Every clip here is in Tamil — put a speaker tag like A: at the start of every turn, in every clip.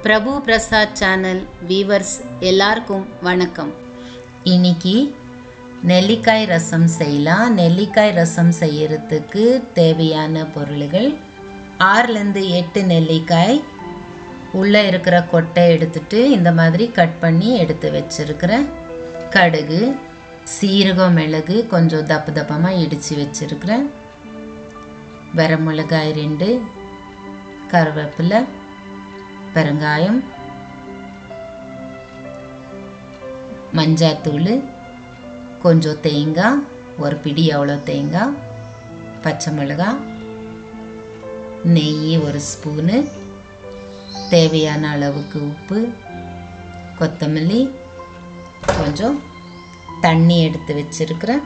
A: பிரபு பிரசாத் சேனல் வீவர்ஸ் எல்லாருக்கும் வணக்கம் இன்னைக்கு நெல்லிக்காய் ரசம் செய்யலாம் நெல்லிக்காய் ரசம் செய்யறதுக்கு தேவையான பொருள்கள் ஆறுலேருந்து எட்டு நெல்லிக்காய் உள்ளே இருக்கிற கொட்டை எடுத்துட்டு இந்த மாதிரி கட் பண்ணி எடுத்து வச்சிருக்கிறேன் கடுகு சீரகம் மிளகு கொஞ்சம் தப்பு தப்பமாக இடித்து வச்சிருக்கிறேன் வரமிளகாய் ரெண்டு கருவேப்பிலை பெருங்காயம் மஞ்சாத்தூள் கொஞ்சம் தேங்காய் ஒரு பிடி அவ்வளோ தேங்காய் பச்சை மிளகாய் நெய் ஒரு ஸ்பூனு தேவையான அளவுக்கு உப்பு கொத்தமல்லி கொஞ்சம் தண்ணி எடுத்து வச்சிருக்கிறேன்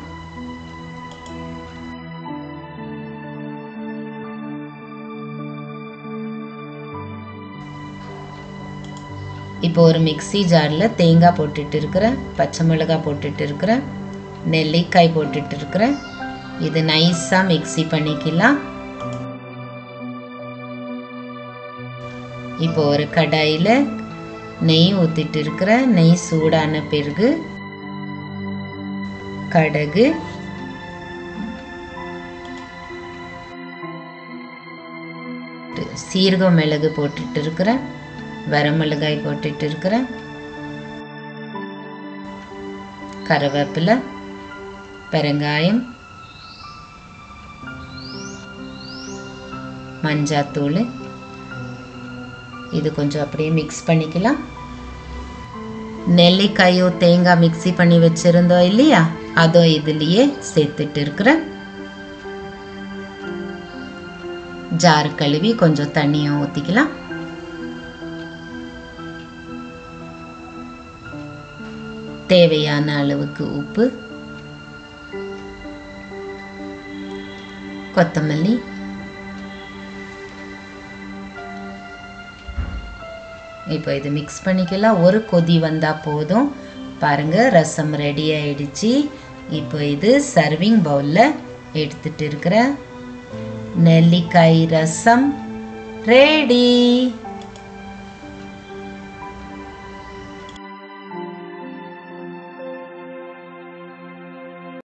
A: இப்போ ஒரு மிக்ஸி ஜாரில் தேங்காய் போட்டுட்டு இருக்கிறேன் பச்சை மிளகாய் போட்டுட்டு இருக்கிறேன் நெல்லிக்காய் போட்டுட்டு இருக்கிறேன் இது நைஸாக மிக்ஸி பண்ணிக்கலாம் இப்போ ஒரு கடாயில் நெய் ஊற்றிட்டு இருக்கிறேன் நெய் சூடான பிறகு கடுகு சீரகம் மிளகு போட்டுட்டு இருக்கிறேன் வரமிளகாய் போட்டுட்டு இருக்கிறேன் கருவேப்பிலை பெருங்காயம் மஞ்சாத்தூள் இது கொஞ்சம் அப்படியே மிக்ஸ் பண்ணிக்கலாம் நெல்லிக்காயோ தேங்காய் மிக்ஸி பண்ணி வச்சுருந்தோம் இல்லையா அதுவும் இதுலேயே சேர்த்துட்டு இருக்கிறேன் ஜார் கழுவி கொஞ்சம் தண்ணியும் ஊற்றிக்கலாம் தேவையான அளவுக்கு உப்பு கொத்தமல்லி இப்போ இது மிக்ஸ் பண்ணிக்கலாம் ஒரு கொதி வந்தால் போதும் பாருங்கள் ரசம் ரெடி ஆயிடுச்சு இப்போ இது சர்விங் பவுலில் எடுத்துட்டு இருக்கிறேன் நெல்லிக்காய் ரசம் ரெடி